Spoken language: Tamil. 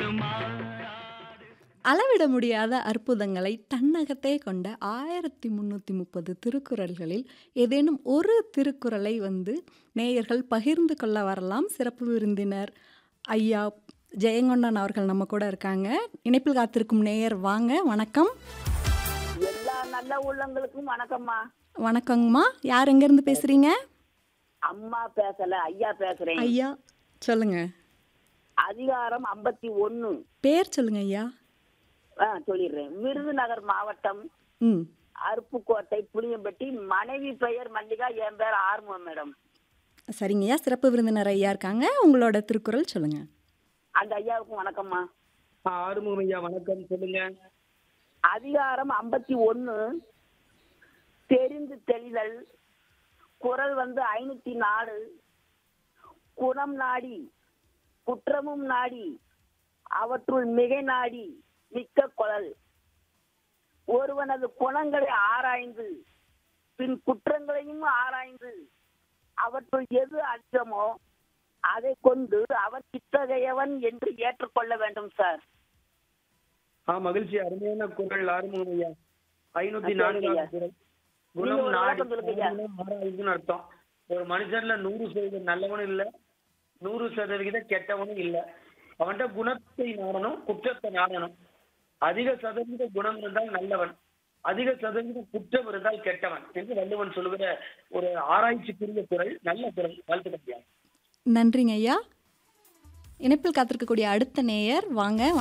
அளவிட முடியாத அற்புதங்களை தன்னகத்தே கொண்ட ஆயிரத்தி முந்நூற்றி முப்பது திருக்குறள்களில் ஏதேனும் ஒரு திருக்குறளை வந்து நேயர்கள் பகிர்ந்து கொள்ள வரலாம் சிறப்பு விருந்தினர் ஐயா ஜெயங்கொண்டன் அவர்கள் நம்ம கூட இருக்காங்க இணைப்பில் காத்திருக்கும் நேயர் வாங்க வணக்கம் எல்லா நல்ல உள்ளங்களுக்கும் வணக்கம்மா வணக்கங்கம்மா யார் எங்கேருந்து பேசுகிறீங்க அம்மா பேசல ஐயா பேசுறேன் ஐயா சொல்லுங்க அதிகாரம் ஐம்பத்தி ஒண்ணு பேர் சொல்லுங்க ஐயா ஆ, சொல்லிடுறேன் விருதுநகர் மாவட்டம் ம் அருப்புக்கோட்டை புளியம்பட்டி மனைவி பெயர் மல்லிகா என் பேர் ஆறுமுகம் மேடம் சரிங்க ஐயா சிறப்பு விருந்தினர் ஐயா இருக்காங்க உங்களோட திருக்குறள் சொல்லுங்க அந்த ஐயாவுக்கும் வணக்கம்மா ஆ, ஆறுமுகம் ஐயா வணக்கம் சொல்லுங்க அதிகாரம் ஐம்பத்தி ஒண்ணு தெரிந்து தெளிதல் குரல் வந்து ஐநூத்தி நாலு குணம் நாடி குற்றமும் நாடி அவற்றுள் மிகை நாடி மிக்க குழல் ஒருவனது குணங்களை ஆராய்ந்து பின் குற்றங்களையும் ஆராய்ந்து அவற்றுள் எது அதிகமோ அதை கொண்டு அவன் இத்தகையவன் என்று ஏற்றுக்கொள்ள வேண்டும் சார் ஆ மகிழ்ச்சி அருமையான குரல் ஆறுமுகம் ஐயா ஐநூத்தி ஆ, சரிங்க ஐயா. நான்காவது குரல் நீங்க குணம் ஒரு நாடி விளக்கம் சொல்லுங்க ஐயா. குணம் ஆராய்ந்துன்னு அர்த்தம் ஒரு மனுஷன்ல நூறு சதவீதம் நல்லவனும் இல்ல நூறு சதவிகிதம் கெட்டவனும் இல்ல அவன்கிட்ட குணத்தை நாடணும் குற்றத்தை நாடணும் அதிக சதவீத குணம் இருந்தால் நல்லவன் அதிக சதவீத குற்றம் இருந்தால் கெட்டவன் என்று வள்ளுவன் சொல்லுகிற ஒரு ஆராய்ச்சிக்குரிய குரல் நல்ல குரல் வாழ்த்துக்கள் ஐயா நன்றிங்க ஐயா இணைப்பில் காத்திருக்கக்கூடிய அடுத்த நேயர் வாங்க